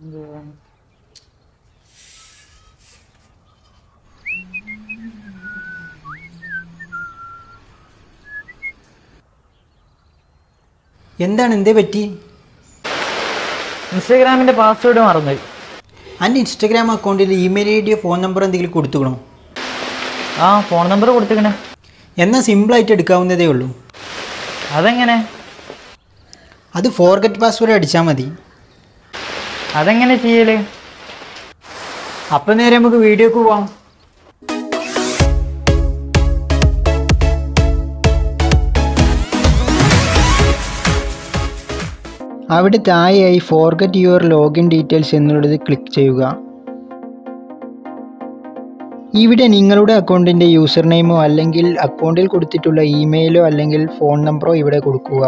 എന്താണ് എന്തേ പറ്റി ഇൻസ്റ്റാഗ്രാമിന്റെ പാസ്വേഡ് മറന്നു എൻ്റെ ഇൻസ്റ്റഗ്രാം അക്കൗണ്ടിൽ ഇമെയിൽ ഐ ഡിയോ ഫോൺ നമ്പർ എന്തെങ്കിലും കൊടുത്തുക്കണോ ആ ഫോൺ നമ്പർ കൊടുത്തിക്കണേ എന്നാൽ സിമ്പിളായിട്ട് എടുക്കാവുന്നതേ ഉള്ളൂ അതെങ്ങനെ അത് ഫോർഗറ്റ് പാസ്വേഡ് അടിച്ചാൽ മതി അതെങ്ങനെ ചെയ്യല് അപ്പം നേരെ നമുക്ക് വീഡിയോക്ക് പോവാം അവിടെ താഴെയായി ഫോർഗറ്റ് യുവർ ലോഗിൻ ഡീറ്റെയിൽസ് എന്നുള്ളത് ക്ലിക്ക് ചെയ്യുക ഇവിടെ നിങ്ങളുടെ അക്കൗണ്ടിൻ്റെ യൂസർ നെയിമോ അല്ലെങ്കിൽ അക്കൗണ്ടിൽ കൊടുത്തിട്ടുള്ള ഇമെയിലോ അല്ലെങ്കിൽ ഫോൺ നമ്പറോ ഇവിടെ കൊടുക്കുക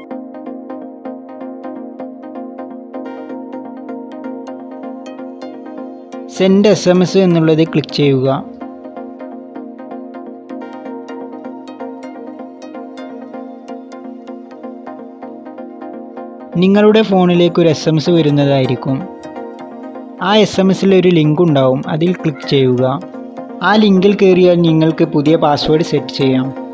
സെൻഡ് എസ് എം എസ് എന്നുള്ളത് ക്ലിക്ക് ചെയ്യുക നിങ്ങളുടെ ഫോണിലേക്ക് ഒരു എസ് എം എസ് വരുന്നതായിരിക്കും ആ എസ് എം എസിൽ ഒരു ലിങ്ക് ഉണ്ടാവും അതിൽ ക്ലിക്ക് ചെയ്യുക ആ ലിങ്കിൽ കയറിയാൽ നിങ്ങൾക്ക് പുതിയ പാസ്വേഡ് സെറ്റ് ചെയ്യാം